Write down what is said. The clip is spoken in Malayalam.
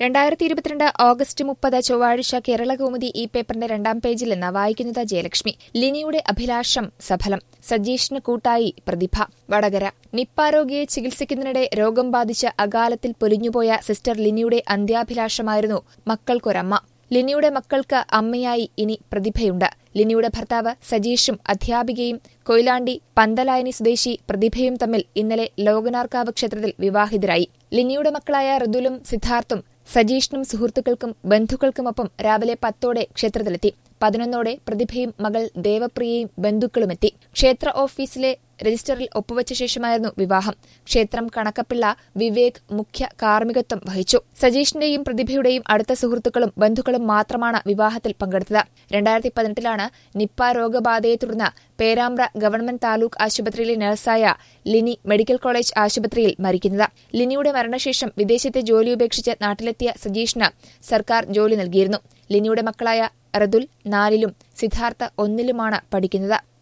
രണ്ടായിരത്തി ഇരുപത്തിരണ്ട് ഓഗസ്റ്റ് മുപ്പത് ചൊവ്വാഴ്ച കേരളകൗമുദി ഈ പേപ്പറിന്റെ രണ്ടാം പേജിൽ നിന്ന് വായിക്കുന്നത് ജയലക്ഷ്മി ലിനിയുടെ അഭിലാഷം സഫലം സജീഷിന് കൂട്ടായി പ്രതിഭ വടകര നിപ്പ രോഗിയെ ചികിത്സിക്കുന്നതിനിടെ രോഗം ബാധിച്ച് അകാലത്തിൽ പൊലിഞ്ഞുപോയ സിസ്റ്റർ ലിനിയുടെ അന്ത്യാഭിലാഷമായിരുന്നു മക്കൾക്കൊരമ്മ ലിനിയുടെ മക്കൾക്ക് അമ്മയായി ഇനി പ്രതിഭയുണ്ട് ലിനിയുടെ ഭർത്താവ് സജീഷും അധ്യാപികയും കൊയിലാണ്ടി പന്തലായനി സ്വദേശി പ്രതിഭയും തമ്മിൽ ഇന്നലെ ലോകനാർക്കാവ് ക്ഷേത്രത്തിൽ വിവാഹിതരായി ലിനിയുടെ മക്കളായ ഋതുലും സിദ്ധാർത്ഥും സജീഷിനും സുഹൃത്തുക്കൾക്കും ബന്ധുക്കൾക്കുമൊപ്പം രാവിലെ പത്തോടെ ക്ഷേത്രത്തിലെത്തി പതിനൊന്നോടെ പ്രതിഭയും മകൾ ദേവപ്രിയയും ബന്ധുക്കളുമെത്തി ക്ഷേത്ര ഓഫീസിലെ രജിസ്റ്ററിൽ ഒപ്പുവച്ച ശേഷമായിരുന്നു വിവാഹം ക്ഷേത്രം കണക്കപ്പിള്ള വിവേക് മുഖ്യ കാർമ്മികത്വം വഹിച്ചു സജീഷിന്റെയും പ്രതിഭയുടെയും അടുത്ത സുഹൃത്തുക്കളും ബന്ധുക്കളും മാത്രമാണ് വിവാഹത്തിൽ പങ്കെടുത്തത് രണ്ടായിരത്തി പതിനെട്ടിലാണ് നിപ്പ രോഗബാധയെ തുടർന്ന് പേരാമ്പ്ര ഗവൺമെന്റ് താലൂക്ക് ആശുപത്രിയിലെ നഴ്സായ ലിനി മെഡിക്കൽ കോളേജ് ആശുപത്രിയിൽ മരിക്കുന്നത് ലിനിയുടെ മരണശേഷം വിദേശത്തെ ജോലി ഉപേക്ഷിച്ച് നാട്ടിലെത്തിയ സജീഷിന് സർക്കാർ ജോലി നൽകിയിരുന്നു ലിനിയുടെ മക്കളായ റതുൽ നാലിലും സിദ്ധാർത്ഥ ഒന്നിലുമാണ് പഠിക്കുന്നത്